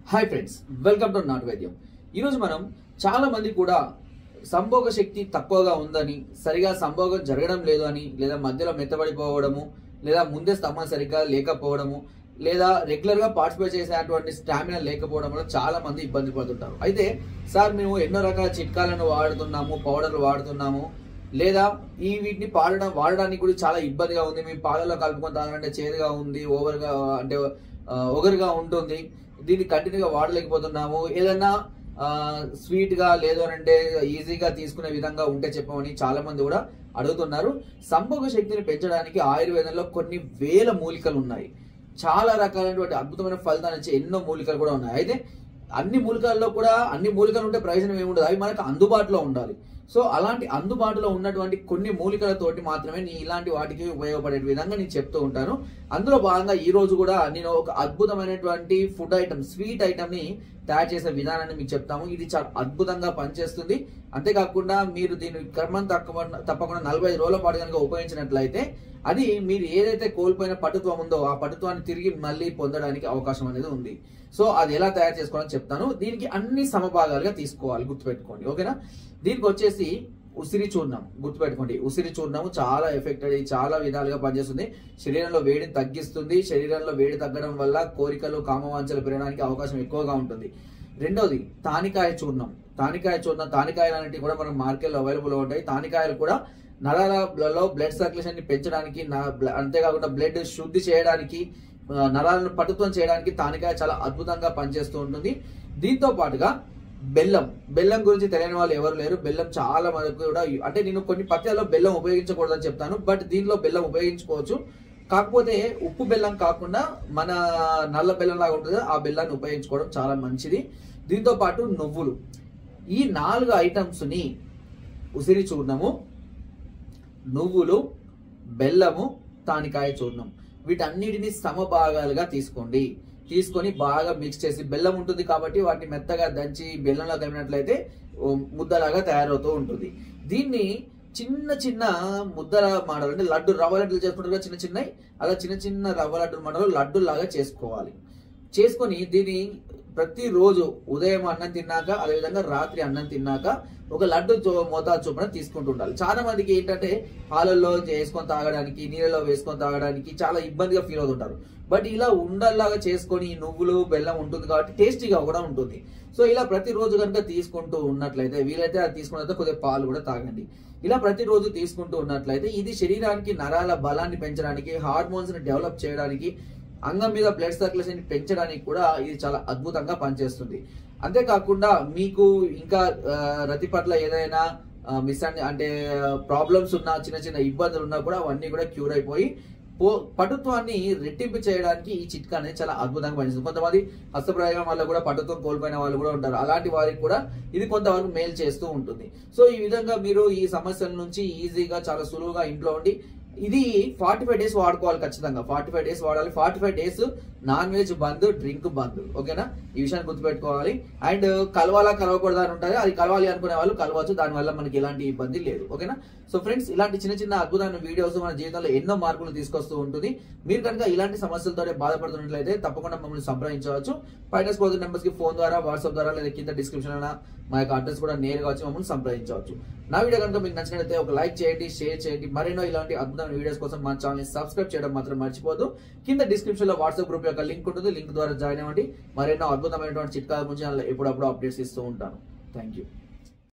hi friends welcome to నాటు వైద్యం ఈరోజు మనం చాలా మంది కూడా సంభోగ శక్తి తక్కువగా ఉందని సరిగా సంభోగం జరగడం లేదు అని లేదా మధ్యలో మెత్తబడిపోవడము లేదా ముందే స్తంభం సరిగ్గా లేకపోవడము లేదా రెగ్యులర్ గా పార్టిసిపేట్ చేసేటువంటి స్టామినా లేకపోవడం వల్ల చాలా మంది ఇబ్బంది పడుతుంటారు అయితే సార్ మేము ఎన్నో రకాల చిట్కాలను వాడుతున్నాము పౌడర్లు వాడుతున్నాము లేదా ఈ వీటిని పాడడం వాడడానికి కూడా చాలా ఇబ్బందిగా ఉంది మీ పాలలో కలుపుకొని తాగాలంటే చేదుగా ఉంది ఓవర్గా అంటే ఆ, ఒగరుగా ఉంటుంది దీన్ని కంటిన్యూగా వాడలేకపోతున్నాము ఏదన్నా స్వీట్ గా లేదు అని అంటే ఈజీగా తీసుకునే విధంగా ఉంటే చెప్పమని చాలా మంది కూడా అడుగుతున్నారు సంభోగ శక్తిని పెంచడానికి ఆయుర్వేదంలో కొన్ని వేల మూలికలు ఉన్నాయి చాలా రకాలైనటువంటి అద్భుతమైన ఫలితాలు ఇచ్చే ఎన్నో మూలికలు కూడా ఉన్నాయి అయితే అన్ని మూలికల్లో కూడా అన్ని మూలికలు ఉంటే ప్రయోజనం ఏముండదు అవి మనకు అందుబాటులో ఉండాలి సో అలాంటి అందుబాటులో ఉన్నటువంటి కొన్ని మూలికలతోటి మాత్రమే నేను ఇలాంటి వాటికి ఉపయోగపడే విధంగా నేను చెప్తూ ఉంటాను అందులో భాగంగా ఈ రోజు కూడా నేను ఒక అద్భుతమైనటువంటి ఫుడ్ ఐటమ్ స్వీట్ ఐటమ్ ని తయారు చేసే విధానాన్ని మీకు చెప్తాము ఇది చాలా అద్భుతంగా పనిచేస్తుంది అంతేకాకుండా మీరు దీన్ని క్రమం తప్పకుండా తప్పకుండా నలభై ఐదు రోజుల పాటు కనుక ఉపయోగించినట్లయితే అది మీరు ఏదైతే కోల్పోయిన పటుత్వం ఉందో ఆ పటుత్వాన్ని తిరిగి మళ్ళీ పొందడానికి అవకాశం అనేది ఉంది సో అది ఎలా తయారు చేసుకోవాలని చెప్తాను దీనికి అన్ని సమభాగాలుగా తీసుకోవాలి గుర్తుపెట్టుకోండి ఓకేనా దీనికి వచ్చేసి ఉసిరి చూర్ణం గుర్తుపెట్టుకోండి ఉసిరి చూర్ణం చాలా ఎఫెక్టెడ్ చాలా విధాలుగా పనిచేస్తుంది శరీరంలో వేడిని తగ్గిస్తుంది శరీరంలో వేడి తగ్గడం వల్ల కోరికలు కామవాంఛలు పెరగడానికి అవకాశం ఎక్కువగా ఉంటుంది రెండోది తానికాయ చూర్ణం తానికాయ చూర్ణం తానికాయలు అనేటివి కూడా మనకు మార్కెట్లో అవైలబుల్ ఉంటాయి తానికాయలు కూడా నరాలలో బ్లడ్ సర్క్యులేషన్ ని పెంచడానికి నా- బ్ల- అంతేకాకుండా బ్లడ్ శుద్ధి చేయడానికి ఆ, నరాలను పటుత్వం చేయడానికి తానికాయ చాలా అద్భుతంగా పనిచేస్తూ ఉంటుంది దీంతో పాటుగా బెల్లం బెల్లం గురించి తెలియని వాళ్ళు ఎవరు లేరు బెల్లం చాలా మనకు కూడా అంటే నేను కొన్ని పత్యాల్లో బెల్లం ఉపయోగించకూడదని చెప్తాను బట్ దీనిలో బెల్లం ఉపయోగించుకోవచ్చు కాకపోతే ఉప్పు బెల్లం కాకుండా మన నల్ల బెల్లం లాగా ఉంటుంది కదా, ఆ బెల్లాన్ని ఉపయోగించుకోవడం చాలా మంచిది దీంతో పాటు నువ్వులు ఈ నాలుగు ఐటమ్స్ ని ఉసిరి చూర్ణము నువ్వులు బెల్లము తానికాయ చూర్ణం వీటన్నిటిని సమభాగాలుగా తీసుకోండి తీసుకొని బాగా మిక్స్ చేసి బెల్లం ఉంటుంది కాబట్టి వాటిని మెత్తగా దంచి బెల్లంలో కలిపినట్లయితే ఓ ముద్దలాగా తయారవుతూ ఉంటుంది దీన్ని చిన్న చిన్న ముద్దల మాడలు అంటే లడ్డు రవ్వ లడ్డులు చేసుకుంటారు కదా చిన్న చిన్నవి అలా చిన్న చిన్న రవ్వ లడ్డు మాడలు లడ్డులాగా చేసుకోవాలి చేసుకొని దీన్ని ప్రతిరోజు ఉదయం అన్నం తిన్నాక అదేవిధంగా రాత్రి అన్నం తిన్నాక ఒక లడ్డు చో- మోతాదు చొప్పున తీసుకుంటూ ఉండాలి చాలా మందికి ఏంటంటే పాలల్లో వేసుకొని తాగడానికి నీళ్ళలో వేసుకొని తాగడానికి చాలా ఇబ్బందిగా ఫీల్ అవుతుంటారు బట్ ఇలా ఉండల్లాగా చేసుకొని ఈ నువ్వులు బెల్లం ఉంటుంది కాబట్టి టేస్టీగా కూడా ఉంటుంది సో ఇలా ప్రతిరోజు కనుక తీసుకుంటూ ఉన్నట్లయితే వీలైతే అది తీసుకున్న తర్వాత కొద్దిగా పాలు కూడా తాగండి ఇలా ప్రతిరోజు తీసుకుంటూ ఉన్నట్లయితే ఇది శరీరానికి నరాల బలాన్ని పెంచడానికి హార్మోన్స్ ని డెవలప్ చేయడానికి అంగం మీద బ్లడ్ సర్క్యులేషన్ పెంచడానికి కూడా ఇది చాలా అద్భుతంగా పనిచేస్తుంది అంతేకాకుండా మీకు ఇంకా ఆ, రతి పట్ల ఏదైనా మిస్ అంటే ప్రాబ్లమ్స్ ఉన్నా చిన్న చిన్న ఇబ్బందులు ఉన్నా కూడా అవన్నీ కూడా క్యూర్ అయిపోయి పో పటుత్వాన్ని రెట్టింపు చేయడానికి ఈ చిట్కా అనేది చాలా అద్భుతంగా పనిచేస్తుంది కొంతమంది హస్తప్రయోగం వల్ల కూడా పటుత్వం కోల్పోయిన వాళ్ళు కూడా ఉంటారు అలాంటి వారికి కూడా ఇది కొంతవరకు మేలు చేస్తూ ఉంటుంది సో ఈ విధంగా మీరు ఈ సమస్యల నుంచి ఈజీగా చాలా సులువుగా ఇంట్లో ఉండి ఇది ఫార్టీ ఫైవ్ డేస్ వాడుకోవాలి ఖచ్చితంగా ఫార్టీ ఫైవ్ డేస్ వాడాలి forty five days non veg బంద్ డ్రింక్ బంద్ ఓకేనా ఈ విషయాన్ని గుర్తుపెట్టుకోవాలి అండ్ కలవాలా కలవకూడదు అని ఉంటుంది అది కలవాలి అనుకునే వాళ్ళు కలవచ్చు దానివల్ల మనకి ఎలాంటి ఇబ్బంది లేదు ఓకేనా సో ఫ్రెండ్స్ ఇలాంటి చిన్న చిన్న అద్భుతమైన వీడియోస్ మన జీవితంలో ఎన్నో మార్పులు తీసుకొస్తూ ఉంటుంది మీరు కనుక ఇలాంటి సమస్యలతో బాధపడుతున్నట్లయితే తప్పకుండా మమ్మల్ని సంప్రదించవచ్చు పైన స్కోర్ నెంబర్స్ కి ఫోన్ ద్వారా వాట్సాప్ ద్వారా లేదా కింద డిస్క్రిప్షన్ మా యొక్క అడ్రస్ కూడా నేరుగా వచ్చి మమ్మల్ని సంప్రదించవచ్చు నా వీడియో కనుక మీకు నచ్చినట్లయితే ఒక లైక్ చేయండి షేర్ చేయండి మరెన్నో ఇలాంటి అద్భుతమైన వీడియోస్ కోసం మా ఛానల్ సబ్స్క్రైబ్ చేయడం మాత్రం మర్చిపోదు కింద డిస్క్రిప్షన్ లో వాట్సాప్ గ్రూప్ యొక్క లింక్ ఉంటుంది లింక్ ద్వారా జాయిన్ అవ్వండి మరెన్నో అద్భుతమైనటువంటి చిట్కాల గురించి అందులో ఎప్పుడప్పుడు అప్డేట్స్ ఇస్తూ ఉంటాను థ్యాంక్ యూ